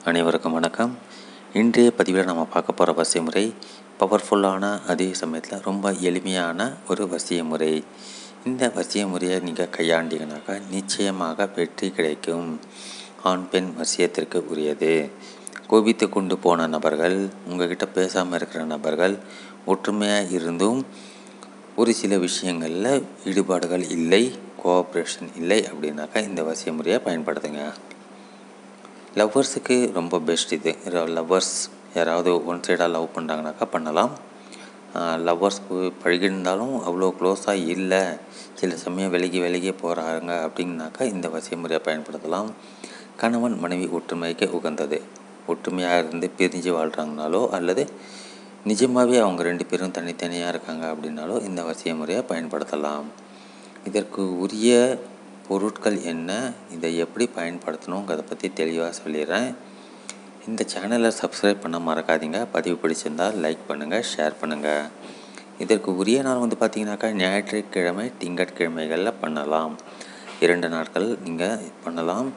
அனைவருக்கும் வணக்கம் இன்றைய பதிவில் நம்ம பார்க்க போகிற வசிய முறை பவர்ஃபுல்லான அதே சமயத்தில் ரொம்ப எளிமையான ஒரு வசிய முறை இந்த வசிய முறையை நீங்கள் கையாண்டீங்கனாக்கா நிச்சயமாக வெற்றி கிடைக்கும் ஆண் பெண் வசியத்திற்கு உரியது கோபித்து கொண்டு போன நபர்கள் உங்ககிட்ட பேசாமல் இருக்கிற நபர்கள் ஒற்றுமையாக இருந்தும் ஒரு சில விஷயங்களில் ஈடுபாடுகள் இல்லை கோஆப்ரேஷன் இல்லை அப்படின்னாக்கா இந்த வசிய முறையை பயன்படுத்துங்க லவ்வர்ஸுக்கு ரொம்ப பெஸ்ட் இது லவ்வர்ஸ் யாராவது ஒன் சைடாக லவ் பண்ணுறாங்கனாக்கா பண்ணலாம் லவ்வர்ஸ் பழகிருந்தாலும் அவ்வளோ க்ளோஸாக இல்லை சில சமயம் விலகி விலகி போகிறாங்க அப்படின்னாக்கா இந்த வசிய முறையை பயன்படுத்தலாம் கணவன் மனைவி ஒற்றுமைக்கு உகந்தது ஒற்றுமையாக இருந்து பிரிஞ்சு வாழ்கிறாங்கனாலோ அல்லது நிஜமாகவே அவங்க ரெண்டு பேரும் தனித்தனியாக இருக்காங்க அப்படின்னாலோ இந்த வசிய முறையை பயன்படுத்தலாம் இதற்கு உரிய பொருட்கள் என்ன இதை எப்படி பயன்படுத்தணுங்கிறத பற்றி தெளிவாக சொல்லிடுறேன் இந்த சேனலை சப்ஸ்கிரைப் பண்ண மறக்காதீங்க பதிவு பிடிச்சிருந்தால் லைக் பண்ணுங்கள் ஷேர் பண்ணுங்கள் இதற்கு உரிய நாள் வந்து பார்த்திங்கனாக்கா ஞாயிற்றுக்கிழமை திங்கட்கிழமைகளில் பண்ணலாம் இரண்டு நாட்கள் நீங்கள் பண்ணலாம்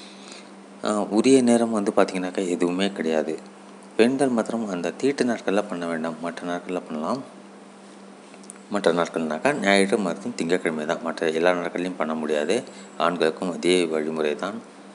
உரிய நேரம் வந்து பார்த்திங்கனாக்கா எதுவுமே கிடையாது பெண்கள் மாத்திரம் அந்த தீட்டு நாட்களில் பண்ண வேண்டாம் மற்ற நாட்களில் பண்ணலாம் மற்ற நாட்கள்னாக்கா ஞாயிறு மற்றும் திங்கட்கிழமை தான் மற்ற எல்லா நாட்கள்லையும் பண்ண முடியாது ஆண்களுக்கும் அதே வழிமுறை தான்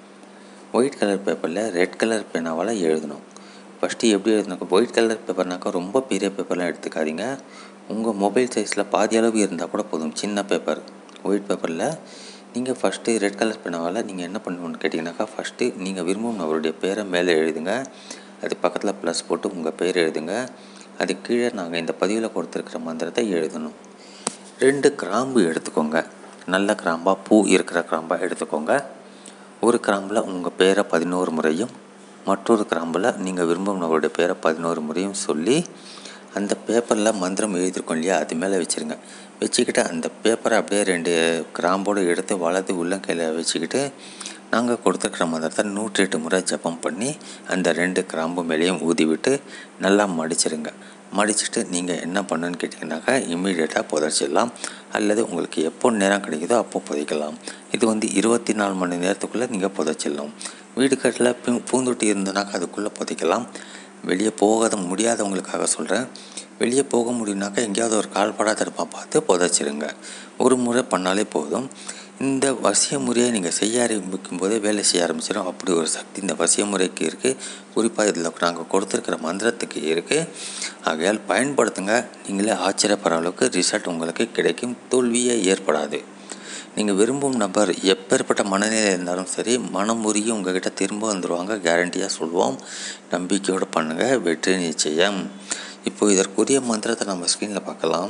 ஒயிட் கலர் பேப்பரில் ரெட் கலர் பேனாவால் எழுதணும் ஃபஸ்ட்டு எப்படி எழுதணும் ஒயிட் கலர் பேப்பர்னாக்கா ரொம்ப பெரிய பேப்பர்லாம் எடுத்துக்காதீங்க உங்கள் மொபைல் சைஸில் பாதி அளவு இருந்தால் கூட போதும் சின்ன பேப்பர் ஒயிட் பேப்பரில் நீங்கள் ஃபஸ்ட்டு ரெட் கலர் பேனாவால் நீங்கள் என்ன பண்ணணும்னு கேட்டிங்கனாக்கா ஃபஸ்ட்டு நீங்கள் விரும்பும் அவருடைய பேரை மேலே எழுதுங்க அது பக்கத்தில் ப்ளஸ் போட்டு உங்கள் பேர் எழுதுங்க அது கீழே நாங்கள் இந்த பதிவில் கொடுத்துருக்கிற மந்திரத்தை எழுதணும் ரெண்டு கிராம்பு எடுத்துக்கோங்க நல்ல கிராம்பாக பூ இருக்கிற கிராம்பாக எடுத்துக்கோங்க ஒரு கிராம்பில் உங்கள் பேரை பதினோரு முறையும் மற்றொரு கிராம்பில் நீங்கள் விரும்பும் நபருடைய பேரை பதினோரு முறையும் சொல்லி அந்த பேப்பரில் மந்திரம் எழுதியிருக்கோம் இல்லையா அது மேலே வச்சுருங்க வச்சுக்கிட்டு அந்த பேப்பரை அப்படியே ரெண்டு கிராம்போடு எடுத்து வலது உள்ளங்கையில் வச்சுக்கிட்டு நாங்கள் கொடுத்துருக்குற மந்திரத்தை நூற்றி எட்டு முறை ஜப்பம் பண்ணி அந்த ரெண்டு கிராம்பு மேலேயும் ஊதி விட்டு நல்லா மடிச்சிருங்க மடிச்சுட்டு நீங்கள் என்ன பண்ணுன்னு கேட்டிங்கனாக்கா இம்மீடியட்டாக புதைச்சிடலாம் அல்லது உங்களுக்கு எப்போ நேரம் கிடைக்குதோ அப்போ புதைக்கலாம் இது வந்து இருபத்தி நாலு மணி நேரத்துக்குள்ளே நீங்கள் புதைச்சிடலாம் வீடு கட்டில் பூந்தொட்டி இருந்தனாக்கா அதுக்குள்ளே புதைக்கலாம் வெளியே போகாத முடியாதவங்களுக்காக சொல்கிறேன் வெளியே போக முடியும்னாக்கா எங்கேயாவது ஒரு கால்படாத தடுப்பாக பார்த்து புதைச்சிருங்க ஒரு முறை பண்ணாலே போதும் இந்த வசிய முறையை நீங்கள் செய்ய ஆரம்பிக்கும் போதே வேலை செய்ய ஆரம்பிச்சிடும் அப்படி ஒரு சக்தி இந்த வசிய முறைக்கு இருக்குது குறிப்பாக இதில் நாங்கள் கொடுத்துருக்கிற மந்திரத்துக்கு இருக்குது ஆகையால் பயன்படுத்துங்க நீங்களே ஆச்சரியப்படுற அளவுக்கு ரிசல்ட் உங்களுக்கு கிடைக்கும் தோல்வியே ஏற்படாது நீங்கள் விரும்பும் நபர் எப்பேற்பட்ட மனநிலை இருந்தாலும் சரி மனம் உருகி உங்ககிட்ட திரும்ப வந்துடுவாங்க கேரண்டியாக சொல்லுவோம் நம்பிக்கையோடு பண்ணுங்கள் வெற்றி நிச்சயம் இப்போ இதற்குரிய மந்திரத்தை நம்ம ஸ்க்ரீனில் பார்க்கலாம்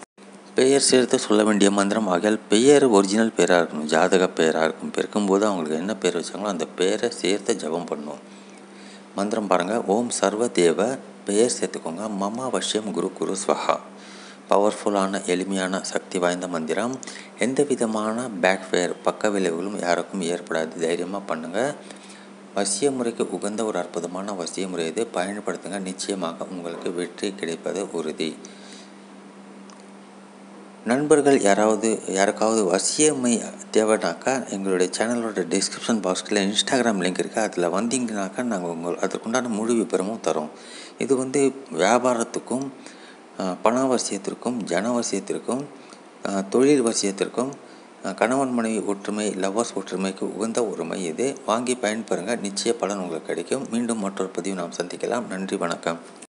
பெயர் சேர்த்து சொல்ல வேண்டிய மந்திரம் ஆகையால் பெயர் ஒரிஜினல் பேராக இருக்கணும் ஜாதக பெயராக இருக்கும் பிறக்கும்போது அவங்களுக்கு என்ன பேர் வச்சாங்களோ அந்த பேரை சேர்த்து ஜபம் பண்ணும் மந்திரம் பாருங்கள் ஓம் சர்வ தேவ பெயர் சேர்த்துக்கோங்க மமா வஷ்யம் குரு குரு ஸ்வஹா பவர்ஃபுல்லான எளிமையான சக்தி வாய்ந்த மந்திரம் எந்த விதமான பேக் ஃபேர் பக்க விளைவுகளும் யாருக்கும் ஏற்படாது தைரியமாக பண்ணுங்கள் வசிய முறைக்கு உகந்த ஒரு அற்புதமான வசிய முறை இது பயன்படுத்துங்க நிச்சயமாக உங்களுக்கு வெற்றி கிடைப்பது உறுதி நண்பர்கள் யாராவது யாருக்காவது வசியமை தேவைனாக்கா எங்களுடைய சேனலோட டிஸ்கிரிப்ஷன் பாக்ஸில் இன்ஸ்டாகிராம் லிங்க் இருக்குது அதில் வந்தீங்கனாக்கா நாங்கள் உங்கள் அதற்குண்டான முழு விபரமும் தரோம் இது வந்து வியாபாரத்துக்கும் பணவசியத்திற்கும் ஜனவசியத்திற்கும் தொழில் வசியத்திற்கும் கணவன் மனைவி ஒற்றுமை லவ்வர்ஸ் ஒற்றுமைக்கு உகந்த ஒருமை இது வாங்கி பயன்பெறுங்க நிச்சய பலன் உங்களுக்கு கிடைக்கும் மீண்டும் மற்றொரு பதிவு நாம் சந்திக்கலாம் நன்றி வணக்கம்